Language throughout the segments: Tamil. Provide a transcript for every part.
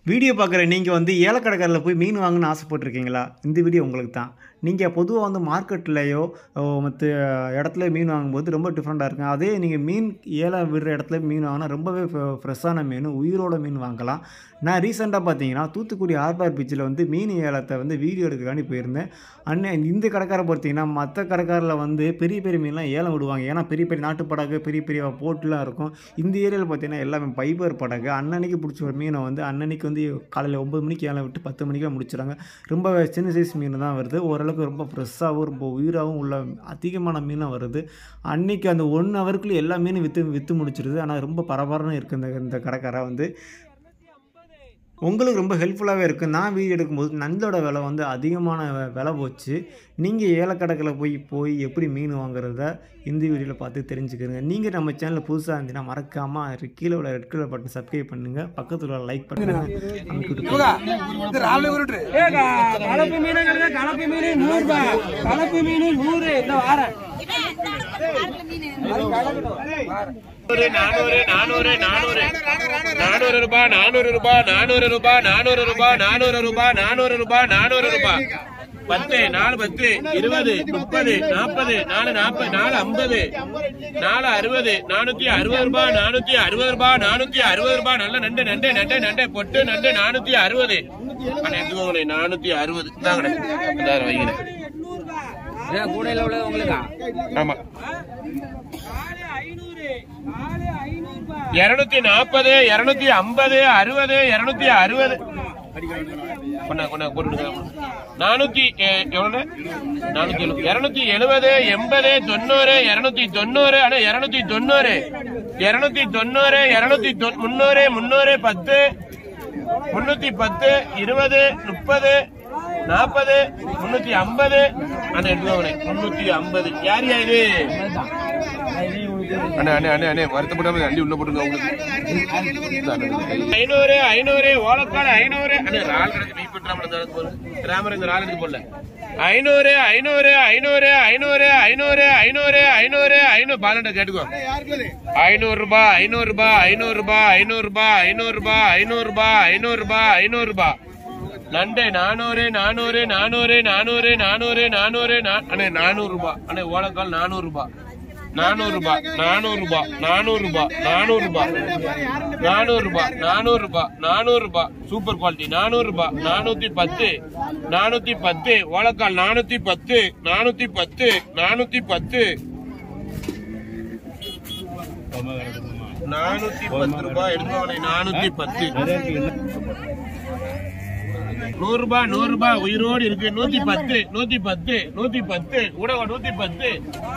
வீடியோ பார்க்குற நீங்கள் வந்து ஏலக்கடைக்காரில் போய் மீன் வாங்கணும்னு ஆசைப்பட்டிருக்கீங்களா இந்த வீடியோ உங்களுக்கு தான் நீங்கள் பொதுவாக வந்து மார்க்கெட்லேயோ மற்ற இடத்துல மீன் வாங்கும்போது ரொம்ப டிஃப்ரெண்ட்டாக இருக்கும் அதே நீங்கள் மீன் ஏல விடுற இடத்துல மீன் வாங்கினா ரொம்பவே ஃப்ரெஷ்ஷான மீன் உயிரோட மீன் வாங்கலாம் நான் ரீசெண்டாக பார்த்தீங்கன்னா தூத்துக்குடி ஆர்பார் பீச்சில் வந்து மீன் ஏலத்தை வந்து வீடியோ எடுக்கிறக்காண்டி போயிருந்தேன் அண்ணன் இந்த கடைக்காரை பார்த்தீங்கன்னா மற்ற கடைக்காரில் வந்து பெரிய பெரிய மீன்லாம் ஏலம் விடுவாங்க ஏன்னா பெரிய பெரிய நாட்டு படகு பெரிய பெரிய போட்டுலாம் இருக்கும் இந்த ஏரியாவில் பார்த்தீங்கன்னா எல்லாமே பைபர் படகு அன்னன்னைக்கு பிடிச்ச ஒரு மீனை வந்து அன்னன்னைக்கு வந்து காலையில் ஒம்பது மணிக்கு ஏலம் விட்டு பத்து மணிக்கு முடிச்சிடுறாங்க ரொம்ப சின்ன சைஸ் மீன் தான் வருது ஓரளவுக்கு ரொம்ப ஃப்ரெஷ்ஷாகவும் ரொம்ப உயிராகவும் உள்ள அதிகமான மீனாக வருது அன்னைக்கு அந்த ஒன் ஹவருக்குள்ளே எல்லா மீனும் விற்று விற்று முடிச்சிருது ஆனால் ரொம்ப பரபரன்னு இருக்குது இந்த இந்த கடைக்காரை வந்து உங்களுக்கு ரொம்ப ஹெல்ப்ஃபுல்லாகவே இருக்குது நான் வீடியோ எடுக்கும்போது நண்டோட விலை வந்து அதிகமான வெ- விலை போச்சு நீங்கள் ஏலக்கடைக்கில் போய் போய் எப்படி மீன் வாங்குறத இந்த வீடியோவில் பார்த்து தெரிஞ்சுக்கிறங்க நீங்கள் நம்ம சேனலில் புதுசாக இருந்தீங்கன்னா மறக்காமல் கீழே உள்ள ரெட் கலர் பட்டன் சப்ஸ்கிரைப் பண்ணுங்கள் பக்கத்தில் உள்ள லைக் பண்ணுங்கள் இது ராவிலே உருட்டு ஏக்கா, கலப்பு மீனுங்கிறது கலப்பு மீன் நூறு ரூபாய் கலப்பு மீன் நூறு இந்த வாரம் நானூறு நானூறு நானூறு நானூறு ரூபாய் நானூறு ரூபாய் நானூறு ரூபாய் நானூறு ரூபாய் நானூறு ரூபாய் நானூறு ரூபாய் நானூறு ரூபாய் பத்து நாலு பத்து இருபது முப்பது நாற்பது நாலு நாற்பது நாலு ஐம்பது நாலு அறுபது நானூத்தி அறுபது ரூபாய் நானூத்தி அறுபது ரூபாய் நானூத்தி அறுபது ரூபாய் நல்ல நண்டு நண்டு நண்டு நண்டு பொட்டு நண்டு நானூத்தி அறுபது ஆனா எடுத்துக்கோங்களே நானூத்தி அறுபது தாங்கண்ணே இந்தாயிரம் வைக்கிறேன் கூடையில உள்ளது உங்களுக்கு ஆமா நாலு ஐநூறு நாலு ஐநூறு ரூபாய் இருநூத்தி நாற்பது இருநூத்தி ஐம்பது அறுபது இருநூத்தி அறுபது கொண்டா கொண்டா போட்டுடுங்க நானூத்தி எ- எவ்வளவு நானூத்தி எழுபது இருநூத்தி எழுபது எண்பது தொண்ணூறு இருநூத்தி தொண்ணூறு ஆனா இருநூத்தி தொண்ணூறு இருநூத்தி தொண்ணூறு இருநூத்தி தொ- முன்னூறு முன்னூறு பத்து முன்னூத்தி பத்து இருபது முப்பது நாற்பது முன்னூத்தி ஐம்பது ஆனா எடுத்துக்கோங்க முன்னூத்தி ஐம்பது யார் யா இது அண்ணே அண்ணே அண்ணே அண்ணே வருத்தப்படாம அள்ளி உள்ள போட்டுங்க உங்களுக்கு ஐநூறு ஐநூறு ஓலக்காடு ஐநூறு அண்ணே ரால் கணக்கு வெயிட் பண்றாமல போல ராமர் இந்த ரால் எடுத்து போடல ஐநூறு ஐநூறு ஐநூறு ஐநூறு ஐநூறு ஐநூறு ஐநூறு ஐநூறு பாலண்ட கேட்டுக்கோ ஐநூறு ரூபாய் ஐநூறு ரூபாய் ஐநூறு ரூபாய் ஐநூறு ரூபாய் ஐநூறு ரூபாய் ஐநூறு ரூபாய் ஐநூறு ரூபாய் ஐநூறு ரூபாய் நண்டு நானூறு நானூறு நானூறு நானூறு நானூறு நானூறு நா- அண்ணே நானூறு ரூபாய் அண்ணே ஓலக்கால் நானூறு ரூபாய் நானூறு ரூபாய் நானூறு ரூபாய் நானூறு ரூபாய் நானூறு ரூபாய் நானூறு ரூபாய் நானூறு ரூபாய் நானூறு ரூபாய் சூப்பர் குவாலிட்டி நானூறு ரூபாய் நானூத்தி பத்து நானூத்தி பத்து ஓலக்கால் நானூத்தி பத்து நானூத்தி பத்து நானூத்தி பத்து நானூத்தி பத்து ரூபாய் எடுத்துக்கோங்க நானூத்தி பத்து நூறு ரூபாய் நூறு ரூபாய் உயிரோடு இருக்கு நூத்தி பத்து நூத்தி பத்து நூத்தி பத்து கூட நூத்தி பத்து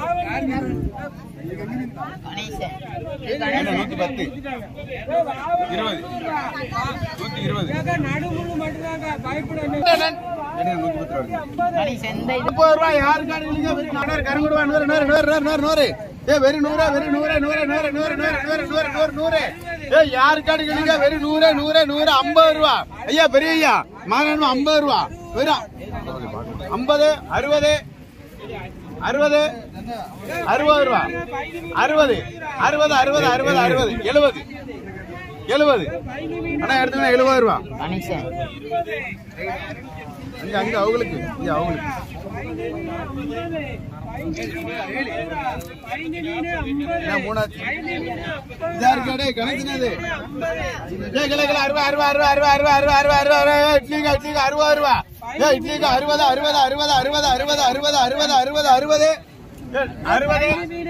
நூத்தி பத்து இருபது நூத்தி இருபது நடுமுள்ளு மட்டும்தாங்க பயப்படணும் நூத்தி பத்து ரூபாய் முப்பது ரூபாய் யாருக்கான நூறு கருங்குடு ரூபாய் நூறு நூறு நூறு நூறு நூறு நூறு ஏ வெறி நூறு வெறி நூறு நூறு நூறு நூறு நூறு நூறு நூறு நூறு நூறு ஏ யாருக்கான கிளிங்க வெறி நூறு நூறு நூறு ஐம்பது ரூபா ஐயா பெரிய ஐயா மாறணும் ஐம்பது ரூபா வெறும் ஐம்பது அறுபது அறுபது அறுபது ரூபா அறுபது அறுபது அறுபது அறுபது அறுபது எழுபது எழுபது அண்ணா எடுத்துக்கணும் எழுபது ரூபா அங்க அங்க அவங்களுக்கு இங்க அவங்களுக்கு ஏன் மூணாச்சு இதா இருக்காடே கணக்குனது ஏ கிலோ கிலோ அறுபது அறுபது அறுபது அறுபது அறுபது அறுபது அறுபது அறுபது இட்லிக்கு இட்லிக்கு அறுபது ரூபா ஏ இட்லிக்கு அறுபது அறுபது அறுபது அறுபது அறுபது அறுபது அறுபது அறுபது அறுபது ஏ, அறுபது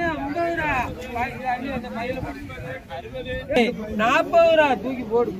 நாற்பது ரூபா தூக்கி போடு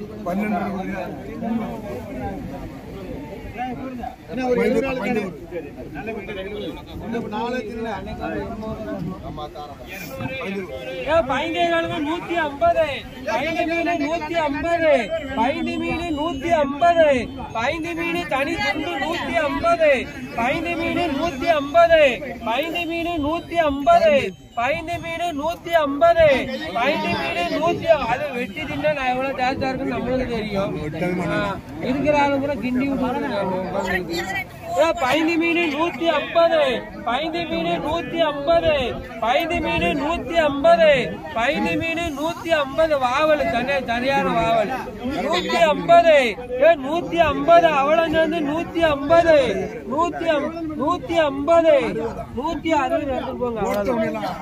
என்ன ஒரு எழுபது நாள் தானே? இன்னும் நாலு தின்னு. ஆமா, தாரம். ஏ, பைங்கை கிழங்கு நூத்தி ஐம்பது பைந்து மீன் நூத்தி ஐம்பது பைந்து மீன் நூத்தி ஐம்பது பைந்து மீன் தனி துண்டு நூத்தி ஐம்பது பைந்து மீன் நூத்தி ஐம்பது பைந்து மீன் நூத்தி ஐம்பது பைந்து மீன் நூத்தி ஐம்பது பைந்து மீன் நூத்தி அது வெட்டி தின்னா நான் எவ்வளவு டேஸ்டா இருக்குன்னு நம்மளுக்கு தெரியும் ஆ, இருக்கிற ஆளு கூட கிண்டி விட்டு ஏ பைந்தி மீன் நூத்தி ஐம்பது பைந்தி மீன் நூத்தி ஐம்பது பைந்தி மீன் நூத்தி ஐம்பது பைந்தி மீன் நூத்தி ஐம்பது வாவல் தனி சரியான வாவல் நூத்தி ஐம்பது ஏ நூத்தி ஐம்பது அவளங்க வந்து நூத்தி ஐம்பது நூத்தி அம்- நூத்தி ஐம்பது நூத்தி அறுபது எடுத்துட்டு போங்க அவ்வளவுதான்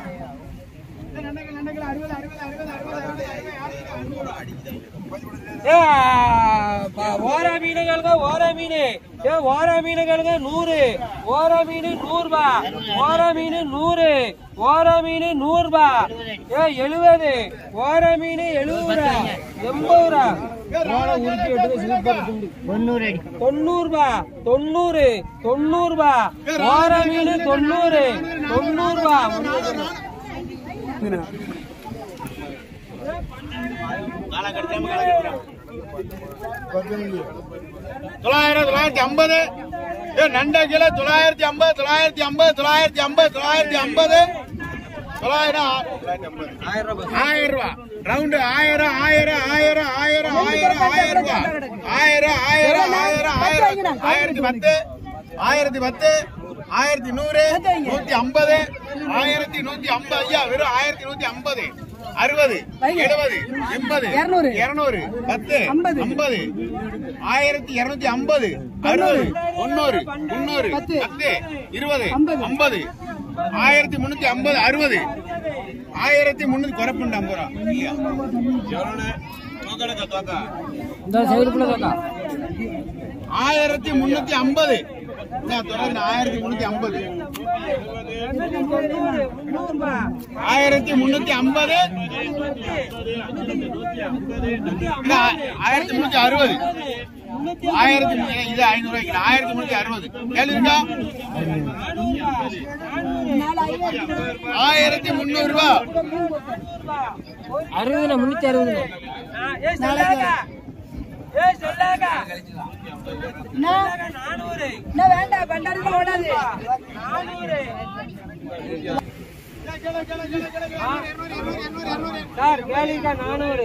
ஏ, ப- ஓர மீனுகளுக்கு ஓர மீன் ஏ ஓர மீனுகளுக்கு நூறு ஓர மீன் நூறு ரூபா ஓர மீன் நூறு ஓர மீன் நூறு ரூபா ஏ எழுபது ஓர மீன் எழுபது ரூபா எண்பது ரூபா ஓலை உருட்டி எடுத்து சிலிப்பர் துண்டு. தொண்ணூறு ரூபா தொண்ணூறு தொண்ணூறு ரூபா ஓர மீன் தொண்ணூறு தொண்ணூறு ரூபா தொள்ளாயிரம் தொள்ளாயிரத்தி ஐம்பது ஏ நண்டை கிலோ தொள்ளாயிரத்தி ஐம்பது தொள்ளாயிரத்தி ஐம்பது தொள்ளாயிரத்தி ஐம்பது தொள்ளாயிரத்தி ஐம்பது தொள்ளாயிரம் ஆயிரம் ரூபா ரவுண்டு ஆயிரம் ஆயிரம் ஆயிரம் ஆயிரம் ஆயிரம் ஆயிரம் ரூபா ஆயிரம் ஆயிரம் ஆயிரம் ஆயிரம் ஆயிரத்தி பத்து ஆயிரத்தி பத்து ஆயிரத்தி நூறு நூத்தி ஐம்பது ஆயிரத்தி நூத்தி ஐம்பது ஐயா வெறும் ஆயிரத்தி நூத்தி ஐம்பது அறுபது எழுபது எண்பது இருநூறு பத்து ஐம்பது ஆயிரத்தி இருநூத்தி ஐம்பது அறுபது தொண்ணூறு முன்னூறு பத்து இருபது ஐம்பது ஆயிரத்தி முன்னூத்தி ஐம்பது அறுபது ஆயிரத்தி முன்னூத்தி குறைப்புண்டு ஐம்பது ரூபா இல்லையா இந்த சைடுக்குள்ள தாக்கா ஆயிரத்தி முன்னூத்தி ஐம்பது தொடர்ந்து ஆயிரத்தி முன்னூத்தி ஐம்பது ஆயிரத்தி முன்னூத்தி ஐம்பது ஆயிரத்தி முன்னூத்தி அறுபது ஆயிரத்தி மு- இது ஐநூறு ரூபாய்க்கு ஆயிரத்தி முன்னூத்தி அறுபது கேளுங்க ஆயிரத்தி முன்னூறு ரூபா அறுபதுல முன்னூத்தி அறுபதுல வேண்டாம் பண்டாரில ஓடாது சார் கேளுக்கா நானூறு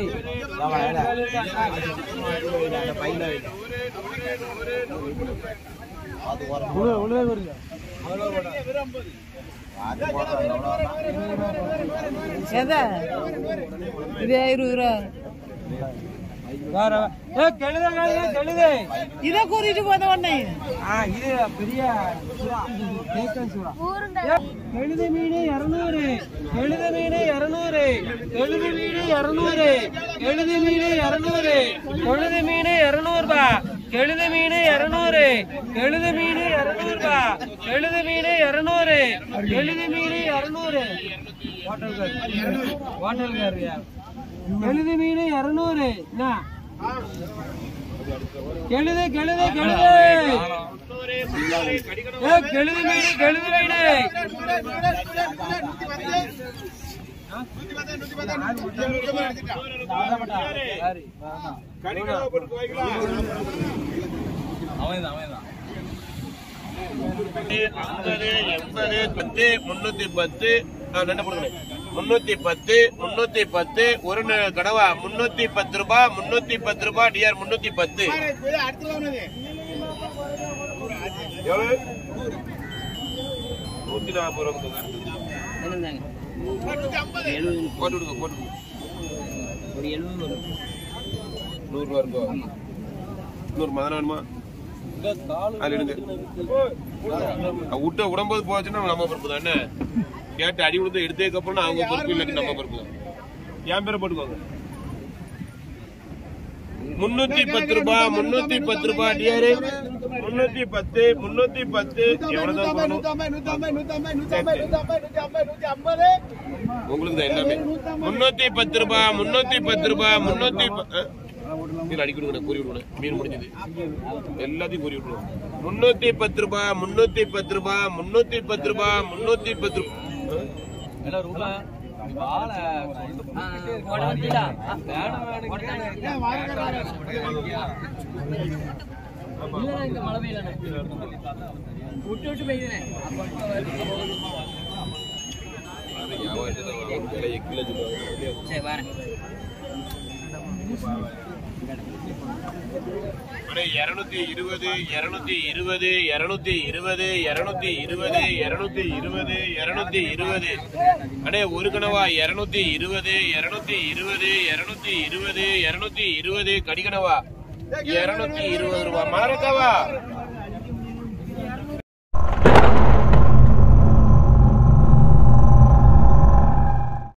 எதை இது இருபது ரூபா வேற ஏ கெழுத கெழுத கெழுது இதை கூட்டிட்டு போத உடனே ஆ இது பெரிய சுறா தேக்கன் சுறா ஏ, கெழுத மீன் இருநூறு கெழுத மீன் இருநூறு கெழுத மீன் இருநூறு கெழுத மீன் இருநூறு கெழுத மீன் இருநூறுபா கெழுத மீன் இருநூறு கெழுத மீன் இருநூறுபா கெழுத மீன் இருநூறு கெழுத மீன் இருநூறு ஹோட்டல்கார் ஹோட்டல்கார் கெழுத மீன் இருநூறு என்ன கெழுது கெழுது கெழுது ஏ கெழுது மீன் கெழுது மீன் ஐம்பது எண்பது பத்து முன்னூத்தி பத்து ஆ, ரெண்டு கொடுங்க முன்னூத்தி பத்து முன்னூத்தி பத்து ஒரு ந- கடவா முன்னூத்தி பத்து ரூபாய் முன்னூத்தி பத்து ரூபாய் டிஆர் முன்னூத்தி பத்து எவ்வளவு நூத்தி நாற்பது ரூபா கொடுங்க. போட்டு விடுங்க போட்டு விடுங்க நூறு ரூபா இருக்கும் நூறு மதம் வேணுமா அதுல எடுங்க அவ விட்ட உடம்போது போச்சுன்னா நம்ம பொறுப்பு தான் என்ன கேட்டு அடி விழுந்து எடுத்ததுக்கு அப்புறம் அவங்க பொறுப்பு இல்லாட்டி நம்ம பொறுப்பு தான் என் பேரை போட்டுக்கோங்க முன்னூத்தி பத்து ரூபாய் முன்னூத்தி பத்து ரூபாய் டிஆர் முன்னூத்தி பத்து முன்னூத்தி பத்து எவ்வளவுதான் போடணும் உங்களுக்கு தான் எல்லாமே முன்னூத்தி பத்து ரூபாய் முன்னூத்தி பத்து ரூபாய் முன்னூத்தி ப- ஆ? இதுல அடி கொடுங்க கூறி விடுவேன் மீன் முடிஞ்சது எல்லாத்தையும் கூறி விடுவோம் முன்னூத்தி பத்து ரூபாய் முன்னூத்தி பத்து ரூபாய் முன்னூத்தி பத்து ரூபாய் முன்னூத்தி பத்து ரூபாய் அண்ணே இருநூத்தி இருபது இருநூத்தி இருபது இருநூத்தி இருபது இருநூத்தி இருபது இருநூத்தி இருபது இருநூத்தி இருபது அண்ணே ஒரு கனவா இருநூத்தி இருபது இருநூத்தி இருபது இருநூத்தி இருபது இருநூத்தி இருபது கடிகனவா இருநூத்தி இருபது ரூபாய் மலரக்காவா